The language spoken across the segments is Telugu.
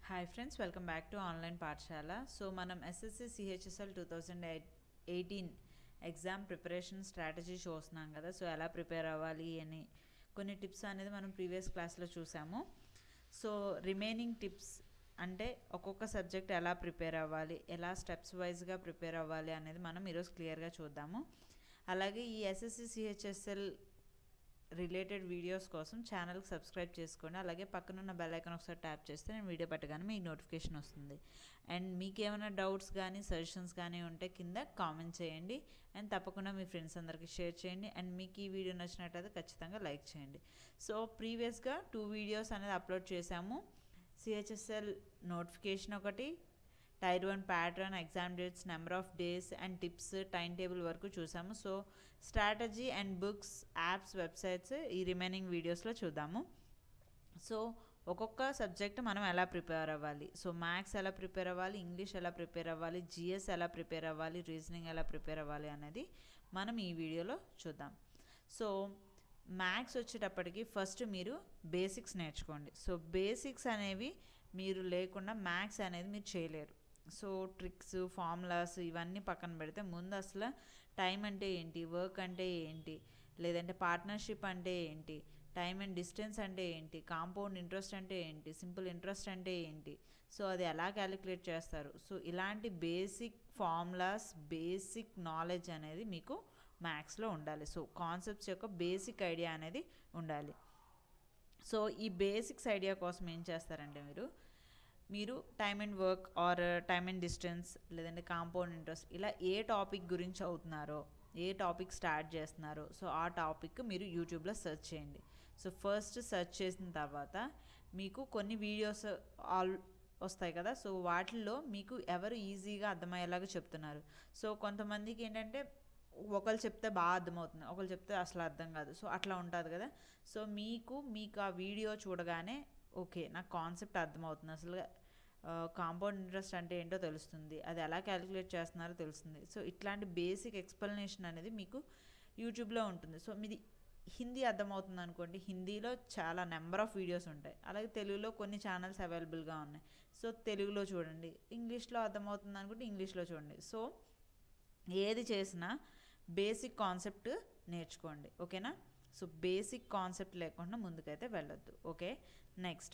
hi friends welcome back to online Pathashala so మనం SSC CHSL two thousand eighteen exam preparation strategy చూస్తున్నాం కదా సో ఎలా ప్రిపేర్ అవ్వాలి అని కొన్ని టిప్స్ అనేది మనం ప్రీవియస్ క్లాస్లో చూసాము సో రిమైనింగ్ టిప్స్ అంటే ఒక్కొక్క సబ్జెక్ట్ ఎలా ప్రిపేర్ అవ్వాలి ఎలా స్టెప్స్ వైజ్గా ప్రిపేర్ అవ్వాలి అనేది మనం ఈరోజు క్లియర్గా చూద్దాము అలాగే ఈ ఎస్ఎస్సి సిహెచ్ఎస్ఎల్ రిలేటెడ్ వీడియోస్ కోసం ఛానల్కి సబ్స్క్రైబ్ చేసుకోండి అలాగే పక్కనున్న బెల్ ఐకాన్ ఒకసారి ట్యాప్ చేస్తే నేను వీడియో పెట్టగానే మీకు నోటిఫికేషన్ వస్తుంది అండ్ మీకు ఏమైనా డౌట్స్ కానీ సజెషన్స్ కానీ ఉంటే కింద కామెంట్ చేయండి అండ్ తప్పకుండా మీ ఫ్రెండ్స్ అందరికీ షేర్ చేయండి అండ్ మీకు ఈ వీడియో నచ్చినట్టయితే ఖచ్చితంగా లైక్ చేయండి సో ప్రీవియస్గా టూ వీడియోస్ అనేది అప్లోడ్ చేశాము సిహెచ్ఎస్ఎల్ నోటిఫికేషన్ ఒకటి tier one pattern exam dates number of days and tips time table వరకు చూసాము so strategy and books apps websites ఈ రిమైనింగ్ వీడియోస్లో చూద్దాము సో ఒక్కొక్క సబ్జెక్ట్ మనం ఎలా ప్రిపేర్ అవ్వాలి సో మ్యాథ్స్ ఎలా ప్రిపేర్ అవ్వాలి ఇంగ్లీష్ ఎలా ప్రిపేర్ అవ్వాలి జిఎస్ ఎలా ప్రిపేర్ అవ్వాలి రీజనింగ్ ఎలా ప్రిపేర్ అవ్వాలి అనేది మనం ఈ వీడియోలో చూద్దాం సో మ్యాథ్స్ వచ్చేటప్పటికి ఫస్ట్ మీరు బేసిక్స్ నేర్చుకోండి సో బేసిక్స్ అనేవి మీరు లేకుండా మ్యాథ్స్ అనేది మీరు చేయలేరు సో ట్రిక్స్ ఫార్ములాస్ ఇవన్నీ పక్కన పెడితే ముందు అసలు టైం అంటే ఏంటి వర్క్ అంటే ఏంటి లేదంటే పార్ట్నర్షిప్ అంటే ఏంటి టైం అండ్ డిస్టెన్స్ అంటే ఏంటి కాంపౌండ్ ఇంట్రెస్ట్ అంటే ఏంటి సింపుల్ ఇంట్రెస్ట్ అంటే ఏంటి సో అది ఎలా క్యాలిక్యులేట్ చేస్తారు సో ఇలాంటి బేసిక్ ఫార్ములాస్ బేసిక్ నాలెడ్జ్ అనేది మీకు మ్యాథ్స్లో ఉండాలి సో కాన్సెప్ట్స్ యొక్క బేసిక్ ఐడియా అనేది ఉండాలి సో ఈ బేసిక్స్ ఐడియా కోసం ఏం చేస్తారంటే మీరు మీరు time and work or time and distance లేదంటే కాంపౌండ్ ఇంట్రెస్ట్ ఇలా ఏ టాపిక్ గురించి అవుతున్నారో ఏ టాపిక్ స్టార్ట్ చేస్తున్నారో సో ఆ టాపిక్ మీరు యూట్యూబ్లో సెర్చ్ చేయండి సో ఫస్ట్ సెర్చ్ చేసిన తర్వాత మీకు కొన్ని వీడియోస్ ఆల్ వస్తాయి కదా సో వాటిల్లో మీకు ఎవరు ఈజీగా అర్థమయ్యేలాగా చెప్తున్నారు సో కొంతమందికి ఏంటంటే ఒకళ్ళు చెప్తే బాగా అర్థమవుతుంది ఒకళ్ళు చెప్తే అసలు అర్థం కాదు సో అట్లా ఉంటుంది కదా సో మీకు మీకు ఆ వీడియో చూడగానే ఓకే నాకు కాన్సెప్ట్ అర్థమవుతుంది అసలు కాంపౌండ్ ఇంట్రెస్ట్ అంటే ఏంటో తెలుస్తుంది అది ఎలా క్యాలిక్యులేట్ చేస్తున్నారో తెలుస్తుంది సో ఇట్లాంటి బేసిక్ ఎక్స్ప్లెనేషన్ అనేది మీకు యూట్యూబ్లో ఉంటుంది సో మీది హిందీ అర్థమవుతుంది అనుకోండి హిందీలో చాలా నెంబర్ ఆఫ్ వీడియోస్ ఉంటాయి అలాగే తెలుగులో కొన్ని ఛానల్స్ అవైలబుల్గా ఉన్నాయి సో తెలుగులో చూడండి ఇంగ్లీష్లో అర్థమవుతుంది అనుకుంటే ఇంగ్లీష్లో చూడండి సో ఏది చేసినా బేసిక్ కాన్సెప్ట్ నేర్చుకోండి ఓకేనా సో బేసిక్ కాన్సెప్ట్ లేకుండా ముందుకైతే వెళ్ళొద్దు ఓకే నెక్స్ట్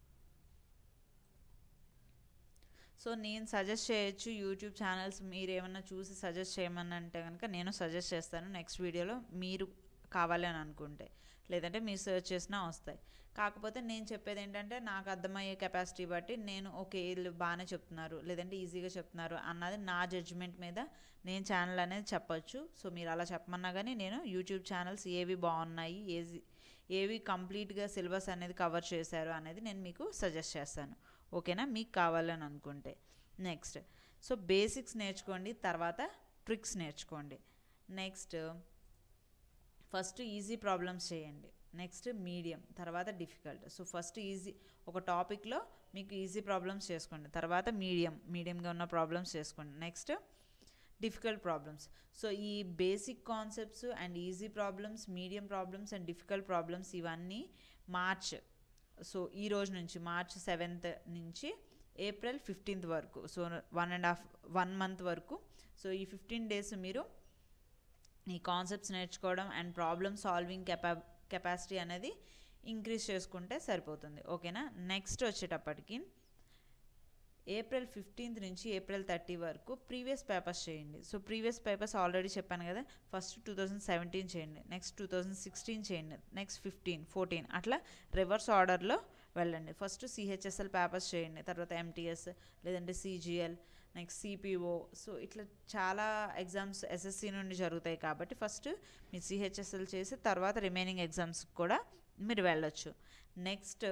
సో నేను సజెస్ట్ చేయొచ్చు యూట్యూబ్ ఛానల్స్ మీరు ఏమన్నా చూసి సజెస్ట్ చేయమని అంటే కనుక నేను సజెస్ట్ చేస్తాను నెక్స్ట్ వీడియోలో మీరు కావాలి అని అనుకుంటే లేదంటే మీరు సెర్చ్ చేసినా వస్తాయి కాకపోతే నేను చెప్పేది ఏంటంటే నాకు అర్థమయ్యే కెపాసిటీ బట్టి నేను ఓకే వీళ్ళు బాగానే చెప్తున్నారు లేదంటే ఈజీగా చెప్తున్నారు అన్నది నా జడ్జిమెంట్ మీద నేను ఛానల్ అనేది చెప్పొచ్చు సో మీరు అలా చెప్పమన్నా కానీ నేను యూట్యూబ్ ఛానల్స్ ఏవి బాగున్నాయి ఏది ఏవి కంప్లీట్గా సిలబస్ అనేది కవర్ చేశారు అనేది నేను మీకు సజెస్ట్ చేస్తాను ఓకేనా మీకు కావాలని అనుకుంటే నెక్స్ట్ సో బేసిక్స్ నేర్చుకోండి తర్వాత ట్రిక్స్ నేర్చుకోండి నెక్స్ట్ ఫస్ట్ ఈజీ ప్రాబ్లమ్స్ చేయండి నెక్స్ట్ మీడియం తర్వాత డిఫికల్ట్ సో ఫస్ట్ ఈజీ ఒక టాపిక్లో మీకు ఈజీ ప్రాబ్లమ్స్ చేసుకోండి తర్వాత మీడియం మీడియంగా ఉన్న ప్రాబ్లమ్స్ చేసుకోండి నెక్స్ట్ డిఫికల్ట్ ప్రాబ్లమ్స్ సో ఈ basic concepts and easy problems medium problems and difficult problems ఇవన్నీ మార్చ్ సో ఈ రోజు నుంచి మార్చ్ సెవెంత్ నుంచి ఏప్రిల్ ఫిఫ్టీన్త్ వరకు so one and half one month వరకు సో ఈ ఫిఫ్టీన్ డేస్ మీరు ఈ కాన్సెప్ట్స్ నేర్చుకోవడం అండ్ ప్రాబ్లమ్ సాల్వింగ్ కెపా కెపాసిటీ అనేది ఇంక్రీజ్ చేసుకుంటే సరిపోతుంది ఓకేనా నెక్స్ట్ వచ్చేటప్పటికి ఏప్రిల్ ఫిఫ్టీన్త్ నుంచి ఏప్రిల్ థర్టీ వరకు ప్రీవియస్ పేపర్స్ చేయండి సో ప్రీవియస్ పేపర్స్ ఆల్రెడీ చెప్పాను కదా ఫస్ట్ టూ థౌజండ్ సెవెంటీన్ చేయండి నెక్స్ట్ టూ థౌజండ్ సిక్స్టీన్ చేయండి నెక్స్ట్ ఫిఫ్టీన్ ఫోర్టీన్ అట్లా రివర్స్ ఆర్డర్లో వెళ్ళండి ఫస్ట్ సిహెచ్ఎస్ఎల్ పేపర్స్ చేయండి తర్వాత ఎంటీఎస్ లేదంటే సిజిఎల్ నెక్స్ట్ సిపిఓ సో ఇట్లా చాలా ఎగ్జామ్స్ ఎస్ఎస్సి నుండి జరుగుతాయి కాబట్టి ఫస్ట్ మీరు సిహెచ్ఎస్ఎల్ చేసి తర్వాత రిమైనింగ్ ఎగ్జామ్స్ కూడా మీరు వెళ్ళొచ్చు next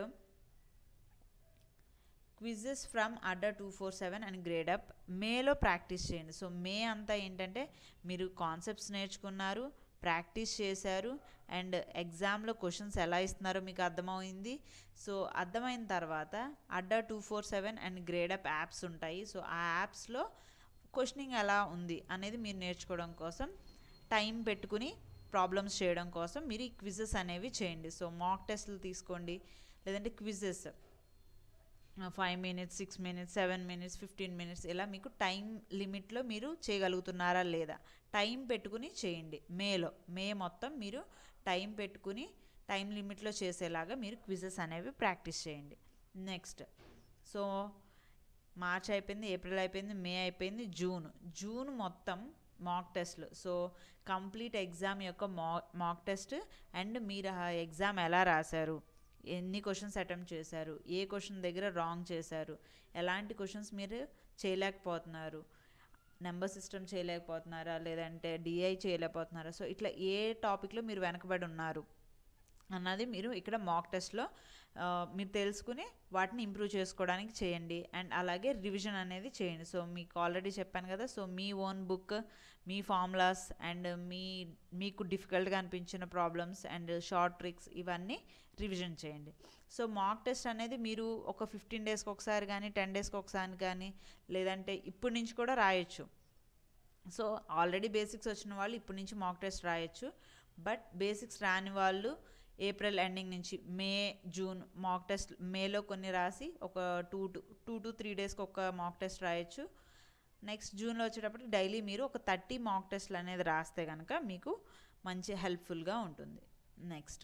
quizzes from Adda two four seven and Gradeup మేలో ప్రాక్టీస్ చేయండి సో మే అంతా ఏంటంటే మీరు కాన్సెప్ట్స్ నేర్చుకున్నారు ప్రాక్టీస్ చేశారు అండ్ ఎగ్జామ్లో క్వశ్చన్స్ ఎలా ఇస్తున్నారో మీకు అర్థమైంది సో అర్థమైన తర్వాత Adda two four seven and Gradeup apps ఉంటాయి సో ఆ యాప్స్లో క్వశ్చనింగ్ ఎలా ఉంది అనేది మీరు నేర్చుకోవడం కోసం టైం పెట్టుకుని ప్రాబ్లమ్స్ చేయడం కోసం మీరు ఈ క్విజెస్ అనేవి చేయండి సో మాక్ టెస్ట్లు తీసుకోండి లేదంటే quizzes five minutes six minutes seven minutes fifteen minutes ఇలా మీకు టైం లిమిట్లో మీరు చేయగలుగుతున్నారా లేదా టైం పెట్టుకుని చేయండి మేలో మే మొత్తం మీరు టైం పెట్టుకుని టైం లిమిట్లో చేసేలాగా మీరు క్విజెస్ అనేవి ప్రాక్టీస్ చేయండి నెక్స్ట్ సో మార్చ్ అయిపోయింది ఏప్రిల్ అయిపోయింది మే అయిపోయింది జూన్ జూన్ మొత్తం మాక్ టెస్ట్లు సో కంప్లీట్ ఎగ్జామ్ యొక్క మా మాక్ టెస్ట్ అండ్ మీరు ఆ ఎగ్జామ్ ఎలా రాశారు ఎన్ని క్వశ్చన్స్ అటెంప్ట్ చేశారు ఏ క్వశ్చన్ దగ్గర రాంగ్ చేశారు ఎలాంటి క్వశ్చన్స్ మీరు చేయలేకపోతున్నారు నెంబర్ సిస్టమ్ చేయలేకపోతున్నారా లేదంటే డిఐ చేయలేకపోతున్నారా సో ఇట్లా ఏ టాపిక్లో మీరు వెనకబడి ఉన్నారు అన్నది మీరు ఇక్కడ మాక్ టెస్ట్లో మీరు తెలుసుకుని వాటిని ఇంప్రూవ్ చేసుకోవడానికి చేయండి అండ్ అలాగే రివిజన్ అనేది చేయండి సో మీకు ఆల్రెడీ చెప్పాను కదా సో మీ ఓన్ బుక్ మీ ఫార్ములాస్ అండ్ మీ మీకు డిఫికల్ట్గా అనిపించిన ప్రాబ్లమ్స్ అండ్ షార్ట్ ట్రిక్స్ ఇవన్నీ రివిజన్ చేయండి సో మాక్ టెస్ట్ అనేది మీరు ఒక ఫిఫ్టీన్ డేస్కి ఒకసారి కానీ టెన్ డేస్కి ఒకసారి కానీ లేదంటే ఇప్పటి నుంచి కూడా రాయొచ్చు సో ఆల్రెడీ బేసిక్స్ వచ్చిన వాళ్ళు ఇప్పటి నుంచి మాక్ టెస్ట్ రాయొచ్చు బట్ బేసిక్స్ రాని వాళ్ళు ఏప్రిల్ ఎండింగ్ నుంచి మే జూన్ మాక్ టెస్ట్ మేలో కొన్ని రాసి ఒక two to two to three డేస్కి ఒక మాక్ టెస్ట్ రాయొచ్చు నెక్స్ట్ జూన్లో వచ్చేటప్పటికి డైలీ మీరు ఒక థర్టీ మాక్ టెస్ట్లు అనేది రాస్తే కనుక మీకు మంచి హెల్ప్ఫుల్గా ఉంటుంది నెక్స్ట్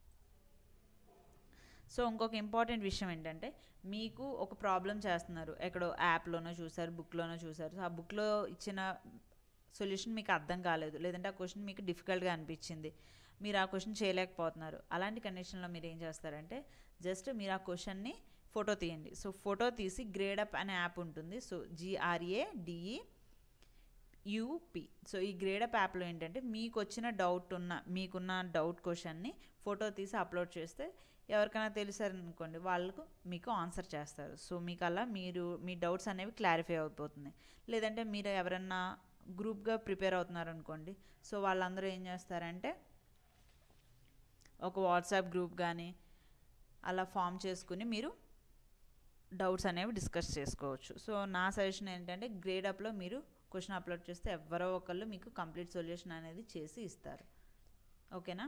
సో ఇంకొక ఇంపార్టెంట్ విషయం ఏంటంటే మీకు ఒక ప్రాబ్లం చేస్తున్నారు ఎక్కడో యాప్లోనో చూసారు బుక్లోనో చూసారు సో ఆ బుక్లో ఇచ్చిన సొల్యూషన్ మీకు అర్థం కాలేదు లేదంటే ఆ క్వశ్చన్ మీకు డిఫికల్ట్గా అనిపించింది మీరు ఆ క్వశ్చన్ చేయలేకపోతున్నారు అలాంటి కండిషన్లో మీరు ఏం చేస్తారంటే జస్ట్ మీరు ఆ క్వశ్చన్ని ఫోటో తీయండి సో ఫోటో తీసి గ్రేడప్ అనే యాప్ ఉంటుంది so GRA DE UP so ఈ గ్రేడప్ యాప్లో ఏంటంటే మీకు వచ్చిన డౌట్ ఉన్న మీకున్న డౌట్ క్వశ్చన్ని ఫోటో తీసి అప్లోడ్ చేస్తే ఎవరికైనా తెలిసారనుకోండి వాళ్ళకు మీకు ఆన్సర్ చేస్తారు సో మీకు అలా మీరు మీ డౌట్స్ అనేవి క్లారిఫై అయిపోతుంది లేదంటే మీరు ఎవరన్నా గ్రూప్గా ప్రిపేర్ అవుతున్నారు అనుకోండి సో వాళ్ళందరూ ఏం చేస్తారంటే ఒక వాట్సాప్ గ్రూప్ కానీ అలా ఫామ్ చేసుకుని మీరు డౌట్స్ అనేవి డిస్కస్ చేసుకోవచ్చు సో నా సజెషన్ ఏంటంటే గ్రేడ్ అప్లో మీరు క్వశ్చన్ అప్లోడ్ చేస్తే ఎవరో ఒకళ్ళు మీకు కంప్లీట్ సొల్యూషన్ అనేది చేసి ఇస్తారు ఓకేనా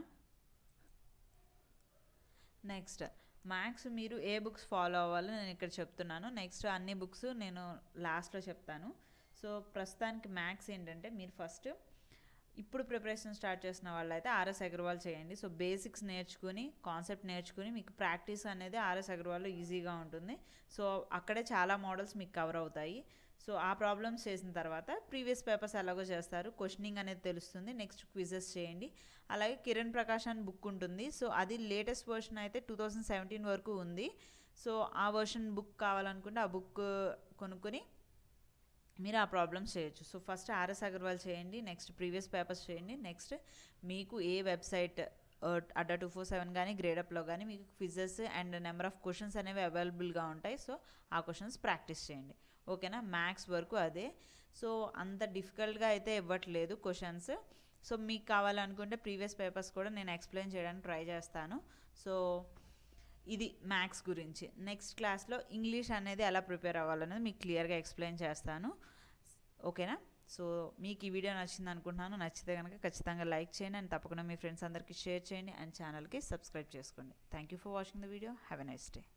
నెక్స్ట్ మ్యాథ్స్ మీరు ఏ బుక్స్ ఫాలో అవ్వాలో నేను ఇక్కడ చెప్తున్నాను నెక్స్ట్ అన్ని బుక్స్ నేను లాస్ట్లో చెప్తాను సో ప్రస్తుతానికి మ్యాథ్స్ ఏంటంటే మీరు ఫస్ట్ ఇప్పుడు ప్రిపరేషన్ స్టార్ట్ చేసిన వాళ్ళైతే ఆర్ఎస్ అగర్వాల్ చేయండి సో బేసిక్స్ నేర్చుకుని కాన్సెప్ట్ నేర్చుకుని మీకు ప్రాక్టీస్ అనేది ఆర్ఎస్ అగర్వాల్లో ఈజీగా ఉంటుంది సో అక్కడే చాలా మోడల్స్ మీకు కవర్ అవుతాయి సో ఆ ప్రాబ్లమ్స్ చేసిన తర్వాత ప్రీవియస్ పేపర్స్ ఎలాగో చేస్తారు క్వశ్చనింగ్ అనేది తెలుస్తుంది నెక్స్ట్ క్విజెస్ చేయండి అలాగే కిరణ్ ప్రకాష్ అని బుక్ ఉంటుంది సో అది లేటెస్ట్ వర్షన్ అయితే టూ థౌజండ్ సెవెంటీన్ వరకు ఉంది సో ఆ వర్షన్ బుక్ కావాలనుకుంటే ఆ బుక్ కొనుక్కొని మీరు ఆ ప్రాబ్లమ్స్ చేయొచ్చు సో ఫస్ట్ ఆర్ఎస్ అగర్వాల్ చేయండి నెక్స్ట్ ప్రీవియస్ పేపర్స్ చేయండి నెక్స్ట్ మీకు ఏ website Adda two four seven కానీ గ్రేడప్లో కానీ మీకు quizzes and number of questions అనేవి అవైలబుల్గా ఉంటాయి సో ఆ క్వశ్చన్స్ ప్రాక్టీస్ చేయండి ఓకేనా మ్యాథ్స్ వరకు అదే సో అంత డిఫికల్ట్గా అయితే ఇవ్వట్లేదు క్వశ్చన్స్ సో మీకు కావాలనుకుంటే ప్రీవియస్ పేపర్స్ కూడా నేను ఎక్స్ప్లెయిన్ చేయడానికి ట్రై చేస్తాను సో ఇది మ్యాథ్స్ గురించి నెక్స్ట్ క్లాస్లో ఇంగ్లీష్ అనేది ఎలా ప్రిపేర్ అవ్వాలనేది మీకు క్లియర్గా ఎక్స్ప్లెయిన్ చేస్తాను ఓకేనా సో మీకు ఈ వీడియో నచ్చింది అనుకుంటున్నాను నచ్చితే కనుక ఖచ్చితంగా లైక్ చేయండి అండ్ తప్పకుండా మీ ఫ్రెండ్స్ అందరికీ షేర్ చేయండి అండ్ ఛానల్కి సబ్స్క్రైబ్ చేసుకోండి thank you for watching the video have a nice day